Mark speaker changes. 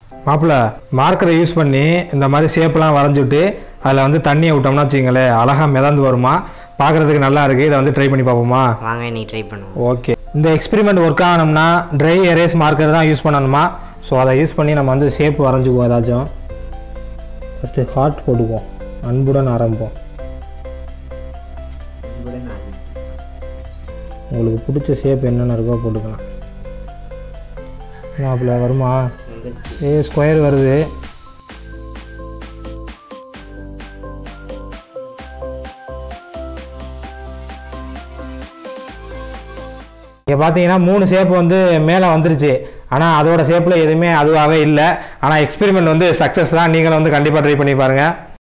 Speaker 1: மாப்பிள்ள மார்க்கரை யூஸ் பண்ணி இந்த மாதிரி ஷேப்லாம் வரைஞ்சிட்டு அதில் வந்து தண்ணியை விட்டோம்னா வச்சுங்களேன் அழகாக மிதந்து வருமா பார்க்குறதுக்கு நல்லா இருக்குது இதை வந்து ட்ரை பண்ணி பார்ப்போமா
Speaker 2: வாங்க நீ ட்ரை பண்ணுவோம்
Speaker 1: ஓகே இந்த எக்ஸ்பெரிமெண்ட் ஒர்க் ஆகணும்னா ட்ரை எரேஸ் மார்க்கர் தான் யூஸ் பண்ணணுமா ஸோ அதை யூஸ் பண்ணி நம்ம வந்து ஷேப் வரைஞ்சிக்குவோம் ஏதாச்சும் ஃபஸ்ட்டு ஹார்ட் போட்டுக்குவோம் அன்புடன் ஆரம்பிப்போம் உங்களுக்கு பிடிச்ச ஷேப் என்னென்ன இருக்கோ போட்டுக்கலாம் மாப்பிள்ள வருமா ஏ ஸ்கொயர் வருது இங்கே பார்த்தீங்கன்னா மூணு ஷேப் வந்து மேலே வந்துருச்சு ஆனால் அதோட ஷேப்பில் எதுவுமே அதுவாகவே இல்லை ஆனால் எக்ஸ்பெரிமெண்ட் வந்து சக்ஸஸ் தான் நீங்களும் வந்து கண்டிப்பாக ட்ரை பண்ணி பாருங்கள்